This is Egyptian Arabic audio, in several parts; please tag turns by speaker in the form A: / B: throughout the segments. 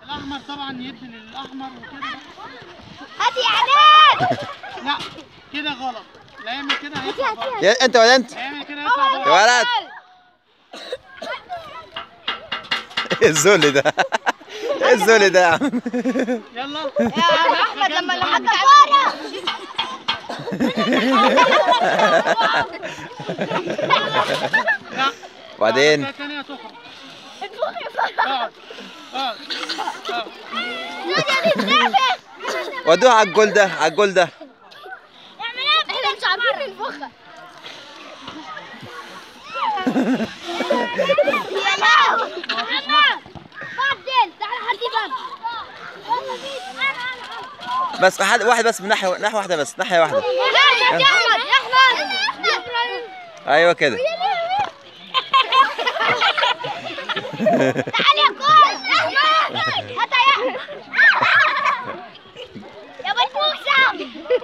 A: الاحمر طبعا يدي للاحمر وكده
B: هات يا عناد
A: لا كده غلط لا يعمل كده هيطلع بره
C: يا انت ولا انت
A: هيعمل كده هيطلع
C: يا
A: بره
C: ولد ايه الذل ده ايه الذل ده يا عم
A: يلا
B: يا احمد لما لحد كوره
A: لا
C: وبعدين
A: مرة تانية تخرج اقعد اقعد اقعد
C: ودوها على الجول ده على الجول ده
B: احنا مش عارفين ننفخها يا لهوي عمار بعدين تعال حد يبان
C: بس حد واحد بس من ناحيه ناحيه واحده بس ناحيه واحده
B: لا يا احمد يا احمد
C: ايوه كده
B: تعال يا كوز احمد هات يا احمد يا بنفوسه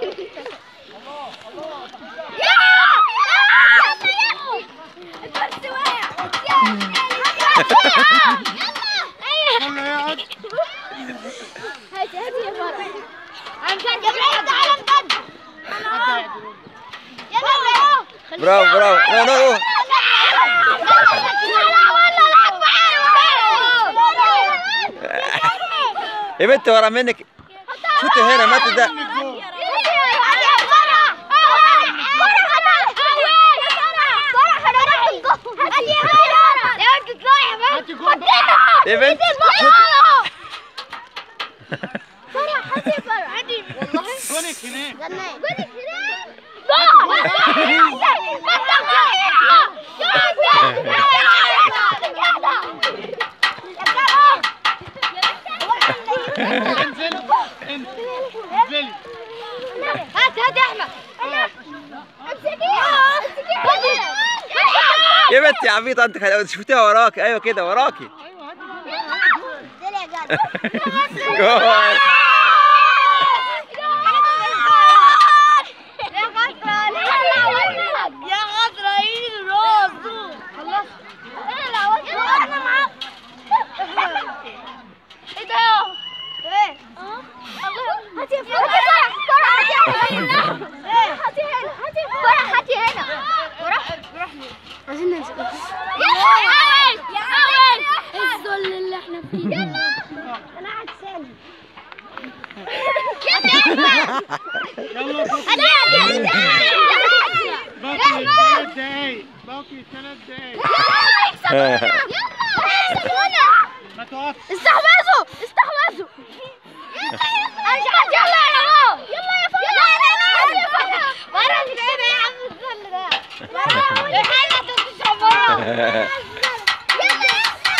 B: يا الكرسي واقع
A: كله يقعد
B: هات هات يا فرح انا مش عارف يا ابراهيم تعالى بجد
A: حد هيعدل
B: يا ابراهيم
C: برافو برافو نو نو نو. يا بنت ورا منك شوت هنا ما تدا
A: هاتي جول بقى
C: يا بنت
A: جونك هناك انزل انزل انزلي
B: هات هات يا احمد امسكيها امسكيها
C: يا بنت يا عبيطه انت خل- شفتيها وراكي ايوه كده وراكي
A: ايوه هاتي
C: جول
B: يا غدرة ايد راسه خلاص ايه لا انا معاك ايه ده ايه هاتي فرح فرح هاتي هنا هاتي هنا هاتي فرح هاتي هنا فرح فرح عايزين نمسك يا اول يا اول الذل اللي احنا فيه يلا انا قاعد سالم يا احمد
A: يلا بقي
B: انا قاعد
A: باقي ثلاث دقايق باقي ثلاث دقايق ما توقفش
B: استحوذوا استحوذوا انا مش عارف يلا يا نمو يلا يا فندم يلا يا فندم مرة مش عيب يا عم الظل ده مرة يا حاجة تنتشر مرة يلا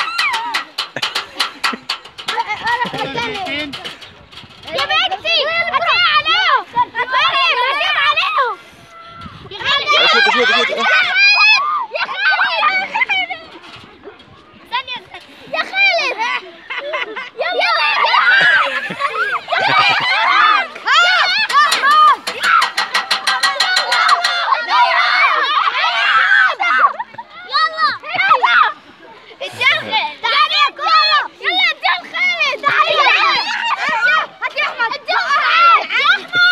A: دقيقتين
B: يا بنتي هتقع عليهم هتقع عليهم يا خالد
C: شوت شوت شوت
B: يا خالد ثانية يا خالد يلا يلا الدخل تعالي يا كورة يلا الدخل خالد تعالي هات يا احمد الدخل يا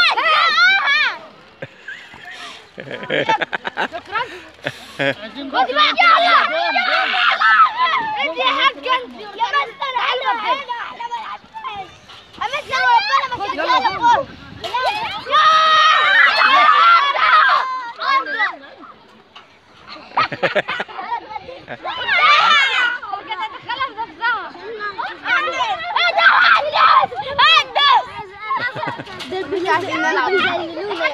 B: احمد
A: عايزين
B: خدي
A: باقي
B: بقى يلا
A: جول، جول.
B: انت يا حاج انت يا مستر احنا هنا احنا ما لعبناش امسنا ربنا ما كانش
A: يلا
B: هذا
A: جول.
B: الجول مش عايزين نلعب بيذللونا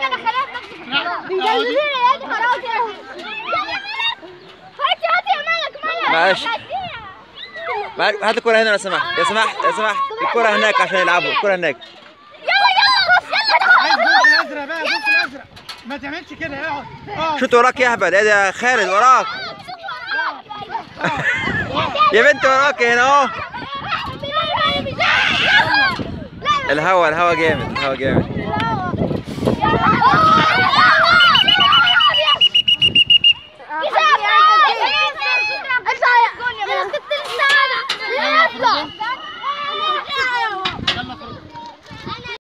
B: يا دي خلاص يا هاتي هاتي يا مالك مالك
C: معلش. معاك- هات الكرة هنا لو سمحت يا سمحت يا سمحت الكرة هناك عشان يلعبوا الكرة هناك
B: يلا يلا يلا
A: عايز جول في الازرق بقى جول في الازرق ما تعملش كده اقعد اقعد
C: شوت وراك يا اهبل ايه ده يا خالد وراك يا بنت وراك هنا اهو الهوا الهوا جامد الهوا جامد
B: يلا